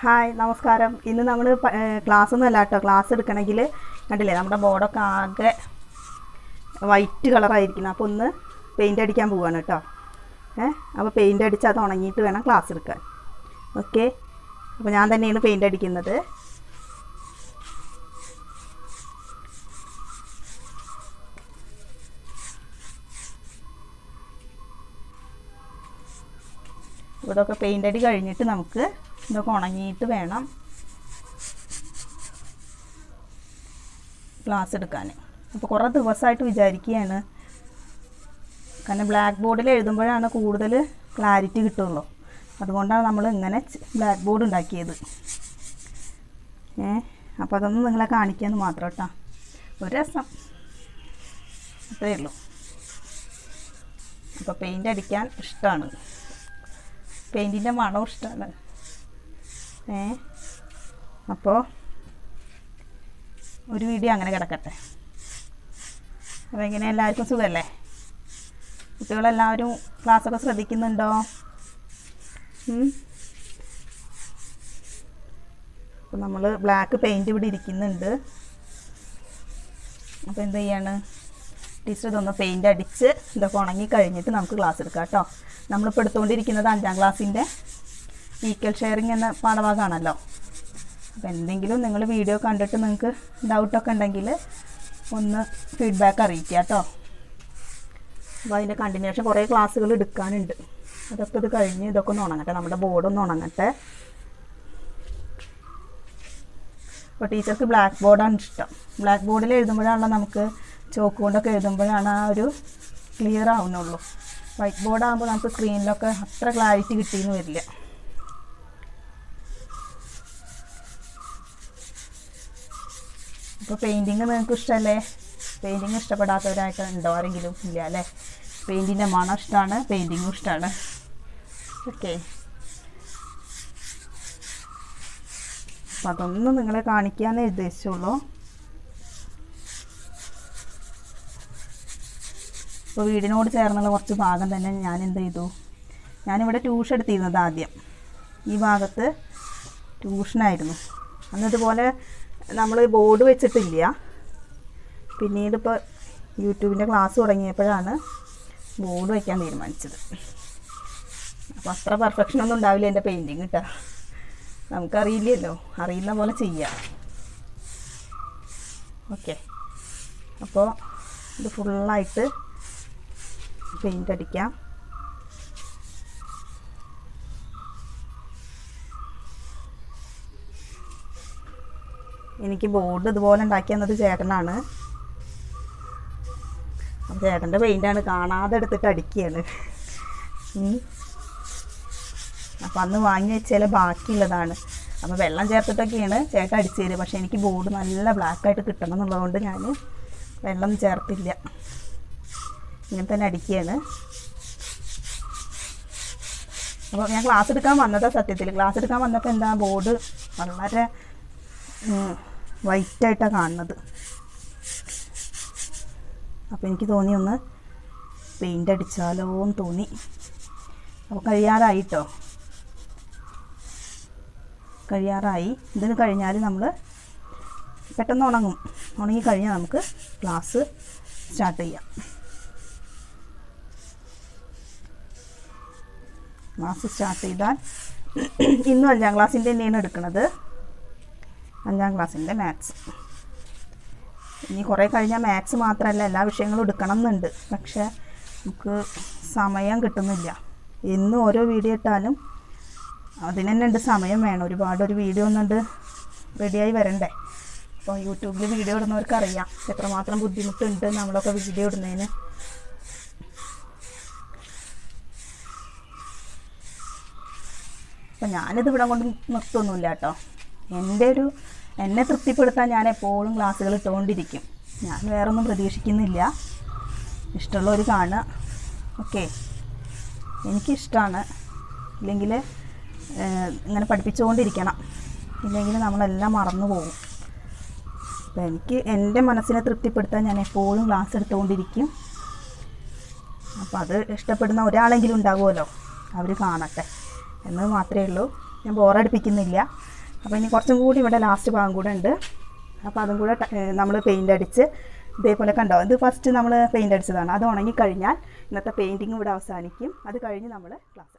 hi നമസ്കാരം ഇന്ന് നമ്മൾ ക്ലാസ് ഒന്നും അല്ല കേട്ടോ ക്ലാസ് എടുക്കണമെങ്കിൽ കണ്ടില്ലേ നമ്മുടെ ബോർഡൊക്കെ ആകെ വൈറ്റ് കളറായിരിക്കണം അപ്പോൾ ഒന്ന് പെയിൻ്റ് അടിക്കാൻ പോവുകയാണ് കേട്ടോ ഏ അപ്പോൾ പെയിൻ്റ് അടിച്ച് അത് ഉണങ്ങിയിട്ട് വേണം ക്ലാസ് എടുക്കാൻ ഓക്കെ അപ്പോൾ ഞാൻ തന്നെയാണ് പെയിൻ്റ് അടിക്കുന്നത് ഇവിടെയൊക്കെ പെയിൻ്റ് അടി കഴിഞ്ഞിട്ട് നമുക്ക് ഇതൊക്കെ ഉണങ്ങിയിട്ട് വേണം ക്ലാസ് എടുക്കാൻ അപ്പോൾ കുറേ ദിവസമായിട്ട് വിചാരിക്കുകയാണ് കാരണം ബ്ലാക്ക് ബോർഡിൽ എഴുതുമ്പോഴാണ് കൂടുതൽ ക്ലാരിറ്റി കിട്ടുള്ളൂ അതുകൊണ്ടാണ് നമ്മൾ ഇങ്ങനെ ബ്ലാക്ക് ബോർഡ് ഉണ്ടാക്കിയത് ഏ അപ്പോൾ അതൊന്നും നിങ്ങളെ കാണിക്കാമെന്ന് മാത്രം കേട്ടോ ഒരു രസം അത്രയേ ഉള്ളൂ അപ്പോൾ പെയിൻ്റ് അടിക്കാൻ ഇഷ്ടമാണ് പെയിൻറ്റിൻ്റെ മണവും ഇഷ്ടമാണ് ഏ അപ്പോൾ ഒരു വീഡിയോ അങ്ങനെ കിടക്കട്ടെ അപ്പോൾ എങ്ങനെ എല്ലാവർക്കും സുഖമല്ലേ കുട്ടികളെല്ലാവരും ക്ലാസ്സൊക്കെ ശ്രദ്ധിക്കുന്നുണ്ടോ അപ്പോൾ നമ്മൾ ബ്ലാക്ക് പെയിൻറ്റ് ഇവിടെ ഇരിക്കുന്നുണ്ട് അപ്പോൾ എന്ത് ചെയ്യാണ് ടീച്ചർ ഇതൊന്ന് പെയിൻ്റ് അടിച്ച് ഇതൊക്കെ ഉണങ്ങി കഴിഞ്ഞിട്ട് നമുക്ക് ക്ലാസ് എടുക്കാം കേട്ടോ നമ്മളിപ്പോൾ എടുത്തുകൊണ്ടിരിക്കുന്നത് അഞ്ചാം ക്ലാസ്സിൻ്റെ ഈക്വൽ ഷെയറിങ് എന്ന പാഠഭാഗമാണല്ലോ അപ്പോൾ എന്തെങ്കിലും നിങ്ങൾ വീഡിയോ കണ്ടിട്ട് നിങ്ങൾക്ക് ഡൗട്ടൊക്കെ ഉണ്ടെങ്കിൽ ഒന്ന് ഫീഡ്ബാക്ക് അറിയിക്കുക കേട്ടോ അപ്പോൾ അതിൻ്റെ കണ്ടിന്യൂഷൻ കുറേ ക്ലാസ്സുകൾ എടുക്കാനുണ്ട് അതൊക്കെ ഇത് കഴിഞ്ഞ് ഇതൊക്കെ ഒന്ന് ഉണങ്ങട്ടെ നമ്മുടെ ബോർഡൊന്ന് ഉണങ്ങട്ടെ അപ്പോൾ ടീച്ചർക്ക് ബ്ലാക്ക് ബോർഡാണ് ഇഷ്ടം ബ്ലാക്ക് ബോർഡിൽ എഴുതുമ്പോഴാണല്ലോ നമുക്ക് ചോക്ക് കൊണ്ടൊക്കെ എഴുതുമ്പോഴാണ് ആ ഒരു ക്ലിയർ ആവുന്നുള്ളൂ വൈറ്റ് ബോർഡ് ആകുമ്പോൾ നമുക്ക് സ്ക്രീനിലൊക്കെ അത്ര ക്ലാരിറ്റി കിട്ടിയെന്ന് വരില്ല അപ്പോൾ പെയിൻറ്റിങ് നിങ്ങൾക്ക് ഇഷ്ടമല്ലേ പെയിൻറ്റിങ് ഇഷ്ടപ്പെടാത്തവരായിട്ട് ഉണ്ടോ ആരെങ്കിലും ഇല്ല അല്ലേ പെയിൻറ്റിൻ്റെ മണം ഇഷ്ടമാണ് പെയിൻറ്റിങ്ങും ഇഷ്ടമാണ് ഓക്കെ അപ്പം അതൊന്നും നിങ്ങളെ കാണിക്കാനേ ഉദ്ദേശിച്ചുള്ളൂ അപ്പോൾ വീടിനോട് ചേർന്നുള്ള കുറച്ച് ഭാഗം തന്നെ ഞാൻ എന്ത് ചെയ്തു ഞാനിവിടെ ട്യൂഷൻ എടുത്തിരുന്നത് ആദ്യം ഈ ഭാഗത്ത് ട്യൂഷനായിരുന്നു അന്ന് ഇതുപോലെ നമ്മൾ ബോർഡ് വെച്ചിട്ടില്ല പിന്നീട് ഇപ്പോൾ യൂട്യൂബിൻ്റെ ക്ലാസ് തുടങ്ങിയപ്പോഴാണ് ബോർഡ് വയ്ക്കാൻ തീരുമാനിച്ചത് അപ്പോൾ അത്ര പെർഫെക്ഷൻ ഒന്നും ഉണ്ടാവില്ല എൻ്റെ പെയിൻറ്റിങ് കേട്ടോ നമുക്കറിയില്ലല്ലോ അറിയുന്ന പോലെ ചെയ്യാം ഓക്കെ അപ്പോൾ ഇത് ഫുള്ളായിട്ട് പെയിൻ്റ് അടിക്കാം എനിക്ക് ബോർഡ് ഇതുപോലെ ഉണ്ടാക്കി തന്നത് ചേട്ടനാണ് അപ്പം ചേട്ടൻ്റെ പെയിൻ്റാണ് കാണാതെ എടുത്തിട്ട് അടിക്കുകയാണ് അപ്പം അന്ന് വാങ്ങി വെച്ചാൽ ബാക്കിയുള്ളതാണ് അപ്പോൾ വെള്ളം ചേർത്തിട്ടൊക്കെയാണ് ചേട്ടൻ അടിച്ചു തരിക പക്ഷേ എനിക്ക് ബോർഡ് നല്ല ബ്ലാക്കായിട്ട് കിട്ടണം എന്നുള്ളതുകൊണ്ട് ഞാൻ വെള്ളം ചേർത്തില്ല ഇങ്ങനെ തന്നെ അടിക്കുകയാണ് അപ്പോൾ ഞാൻ ക്ലാസ് എടുക്കാൻ വന്നതാണ് സത്യത്തിൽ ക്ലാസ് എടുക്കാൻ വന്നപ്പോൾ എന്താ ബോർഡ് വളരെ വൈറ്റായിട്ടാണ് കാണുന്നത് അപ്പോൾ എനിക്ക് തോന്നി ഒന്ന് പെയിൻ്റ് അടിച്ചാലോ എന്ന് തോന്നി അപ്പോൾ കഴിയാറായിട്ടോ കഴിയാറായി ഇതിന് കഴിഞ്ഞാൽ നമ്മൾ പെട്ടെന്ന് ഉണങ്ങും ഉണങ്ങി കഴിഞ്ഞാൽ നമുക്ക് ക്ലാസ് സ്റ്റാർട്ട് ചെയ്യാം ക്ലാസ് സ്റ്റാർട്ട് ചെയ്താൽ ഇന്നും അഞ്ചാം ക്ലാസ്സിൻ്റെ തന്നെയാണ് എടുക്കുന്നത് അഞ്ചാം ക്ലാസ്സിൻ്റെ മാത്സ് ഇനി കുറേ കഴിഞ്ഞാൽ മാത്സ് മാത്രമല്ല എല്ലാ വിഷയങ്ങളും എടുക്കണം എന്നുണ്ട് പക്ഷേ നമുക്ക് സമയം കിട്ടുന്നില്ല എന്നും ഓരോ വീഡിയോ ഇട്ടാലും അതിന് തന്നെ ഉണ്ട് സമയം വേണം ഒരുപാട് ഒരു വീഡിയോ ഒന്നുണ്ട് റെഡിയായി വരണ്ടേ അപ്പോൾ യൂട്യൂബിൽ വീഡിയോ ഇടുന്നവർക്ക് അറിയാം എത്രമാത്രം ബുദ്ധിമുട്ടുണ്ട് നമ്മളൊക്കെ വീഡിയോ ഇടുന്നതിന് അപ്പം ഞാനിത് ഇവിടെ കൊണ്ട് നിർത്തുന്നില്ല കേട്ടോ എൻ്റെ ഒരു എന്നെ തൃപ്തിപ്പെടുത്താൻ ഞാൻ എപ്പോഴും ക്ലാസ്സുകൾ ഇട്ടുകൊണ്ടിരിക്കും ഞാൻ വേറെ ഒന്നും പ്രതീക്ഷിക്കുന്നില്ല ഇഷ്ടമുള്ളവർ കാണുക ഓക്കെ എനിക്കിഷ്ടമാണ് ഇല്ലെങ്കിൽ ഇങ്ങനെ പഠിപ്പിച്ചുകൊണ്ടിരിക്കണം ഇല്ലെങ്കിൽ നമ്മളെല്ലാം മറന്നു പോകും അപ്പോൾ എനിക്ക് എൻ്റെ മനസ്സിനെ തൃപ്തിപ്പെടുത്താൻ ഞാൻ എപ്പോഴും ക്ലാസ് എടുത്തുകൊണ്ടിരിക്കും അപ്പോൾ അത് ഇഷ്ടപ്പെടുന്ന ഒരാളെങ്കിലും ഉണ്ടാകുമല്ലോ അവർ കാണട്ടെ എന്നത് മാത്രമേ ഉള്ളൂ ഞാൻ ബോറടിപ്പിക്കുന്നില്ല അപ്പോൾ ഇനി കുറച്ചും കൂടി ഇവിടെ ലാസ്റ്റ് ഭാഗം കൂടെ ഉണ്ട് അപ്പോൾ അതും കൂടെ നമ്മൾ പെയിൻ്റ് അടിച്ച് ഇതേപോലെ കണ്ടോ ഇത് ഫസ്റ്റ് നമ്മൾ പെയിൻ്റ് അടിച്ചതാണ് അത് ഉണങ്ങി കഴിഞ്ഞാൽ ഇന്നത്തെ പെയിൻറ്റിങ് ഇവിടെ അവസാനിക്കും അത് കഴിഞ്ഞ് നമ്മൾ ക്ലാസ്